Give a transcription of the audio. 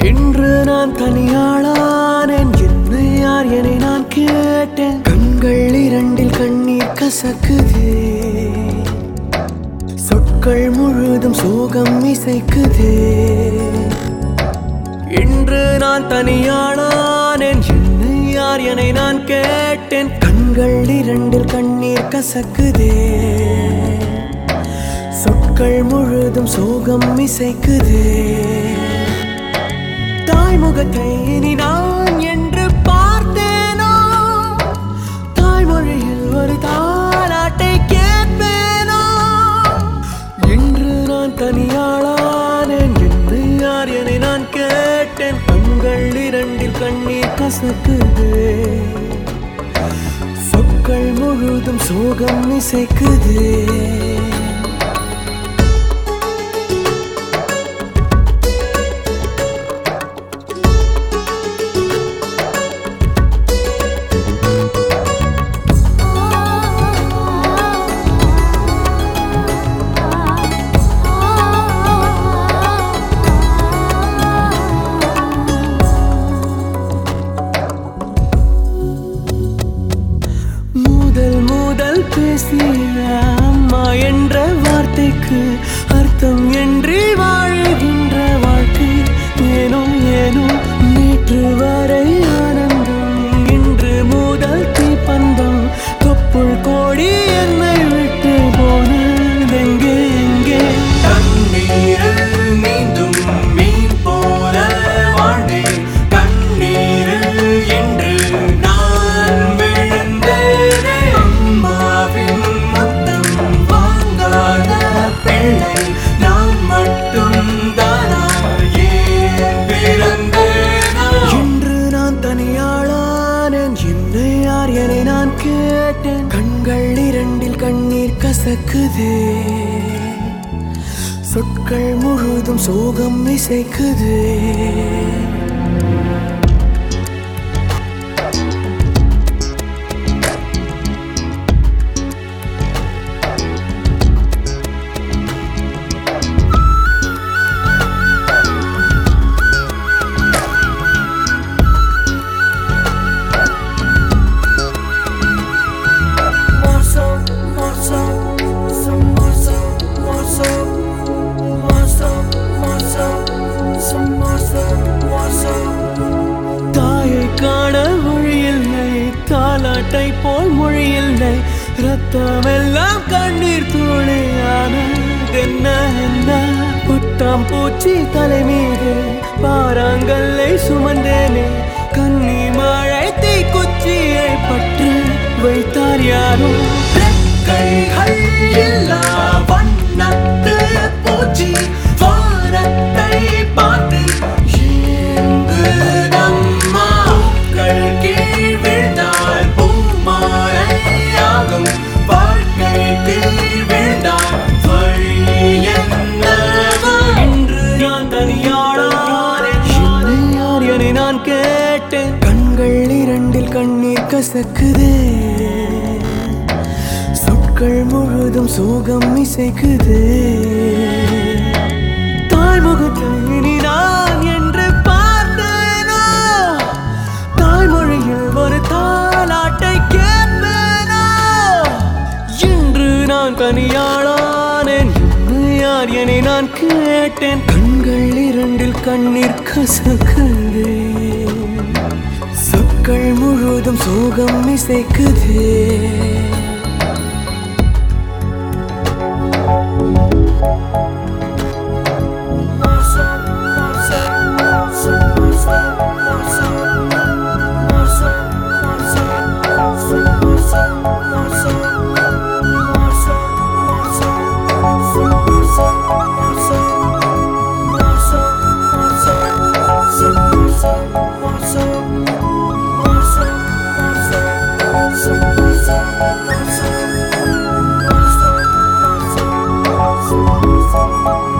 இன்று நான் தனியாளானேன் என்னை யார் என நான் கேட்டேன் கண்கள் இரண்டில் கண்ணீர் கசக்குதே சொற்கள் முழுதும் சோகம் இசைக்குதே இன்று நான் தனியானானேன் என்னை யார் என நான் கேட்டேன் கண்கள் இரண்டில் கண்ணீர் கசக்குதே சொற்கள் முழுதும் சோகம் இசைக்குதே தாய்முகத்தை இனி நான் என்று பார்த்தேனோ தாய்மொழியில் ஒரு தாலாட்டை கேட்பேனோ இன்று நான் தனியாளானேன் என்று யார் என நான் கேட்டேன் கண்கள் இரண்டில் கண்ணீர் கசக்குதே சொற்கள் முழுதும் சோகம் இசைக்குதே முதல் முதல் பேசிய அம்மா என்ற வார்த்தைக்கு அர்த்தம் என்று வாழுகின்ற வாழ்க்கை ஏனோ ஏனோ நேற்று வரை ஆனந்தம் இன்று முதல் தீப்பந்தம் தொப்புள் கோடி என்னை விட்டு போனதெங்கே எங்கே தண்ணீரில் மீண்டும் மீன் போல வாழ்ந்தேன் கண்ணீரில் என்று நான் விழுந்தேனே அம்மாவின் முத்தம் வாங்காத பிள்ளை நான் மட்டும் தானா ஏன் பிறந்தேனோ இன்று நான் தனியாளானேன் என்னை யார் என நான் கேட்டேன் கண்கள் இரண்டில் கண்ணீர் கசக்குதே சொற்கள் முழுதும் சோகம் இசைக்குதே Morso, morso, some morso, morso, morso, morso, some morso, morso. தாயை காண மொழியில்லை தாலாட்டை போல் மொழியில்லை ரத்தமெல்லாம் கண்ணீர் துளியான என்ன என்ன புட்டாம் பூச்சி தலை மீது பாறாங்கல்லை சுமந்தேனே கண்ணி மழை தீ குச்சியை பற்று வைத்தார் யாரோ கைகள் எல்லா வண்ணத்து பூச்சி வானத்தை பார்த்து ஏங்குதம்மா. பூக்கள் கீழ் விழுந்தால் பூமாலையாகும். வாழ்க்கை கீழ் விழுந்தால் வழி என்னவோ? இன்று நான் தனியாளானேன். என்னை யார் என நான் கேட்டேன் கண்கள் இரண்டில் கண்ணீர் கசக்குதே சொற்கள் முழுதும் சோகம் இசைக்குதே தாய்முகத்தை இனி நான் என்று பார்த்தேனோ தாய்மொழியில் ஒரு தாலாட்டை கேட்பேனோ இன்று நான் தனியாளானேன் என்னை யார் என நான் கேட்டேன் கண்கள் இரண்டில் கண்ணீர் கசக்குதே சொற்கள் முழுதும் சோகம் இசைக்குதே Morso,